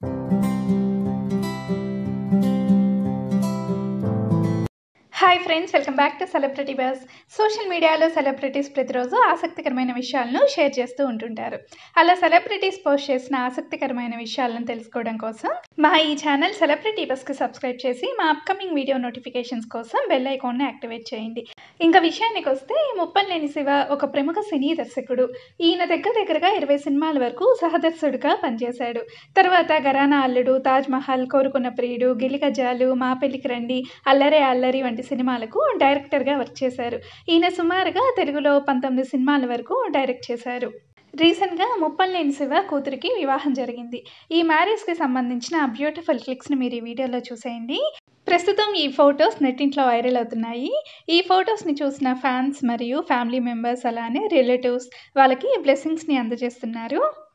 hi friends welcome back to celebrity buzz social మీడియాలో celebrities ప్రతిరోజు ఆసక్తికరమైన విషయాలను షేర్ చేస్తూ ఉంటుంటారు అలా సెలబ్రిటీస్ పోస్ట్ చేసిన ఆసక్తికరమైన విషయాలను తెలుసుకోవడం కోసం మా ఈ ఛానల్ సెలబ్రిటీ బస్కి సబ్స్క్రైబ్ చేసి మా అప్కమింగ్ వీడియో నోటిఫికేషన్స్ కోసం బెల్ ఐకాన్ని యాక్టివేట్ చేయండి ఇంకా విషయానికి వస్తే ముప్పలేని శివ ఒక ప్రముఖ సినీ దర్శకుడు ఈయన దగ్గర దగ్గరగా ఇరవై సినిమాల వరకు సహదర్శకుడుగా పనిచేశాడు తర్వాత గరానా అల్లుడు తాజ్ మహల్ కోరుకున్న ప్రియుడు గిలిగజాలు మా పెళ్లికి రండి అల్లరే అల్లరి వంటి సినిమాలకు డైరెక్టర్గా వర్క్ చేశారు ఈయన సుమారుగా తెలుగులో పంతొమ్మిది సినిమాల వరకు డైరెక్ట్ చేశారు రీసెంట్గా ముప్పలేని శివ కూతురికి వివాహం జరిగింది ఈ మ్యారేజ్కి సంబంధించిన బ్యూటిఫుల్ క్లిక్స్ని మీరు ఈ వీడియోలో చూసేయండి ప్రస్తుతం ఈ ఫొటోస్ నెట్టింట్లో వైరల్ అవుతున్నాయి ఈ ఫొటోస్ని చూసిన ఫ్యాన్స్ మరియు ఫ్యామిలీ మెంబర్స్ అలానే రిలేటివ్స్ వాళ్ళకి బ్లెస్సింగ్స్ని అందజేస్తున్నారు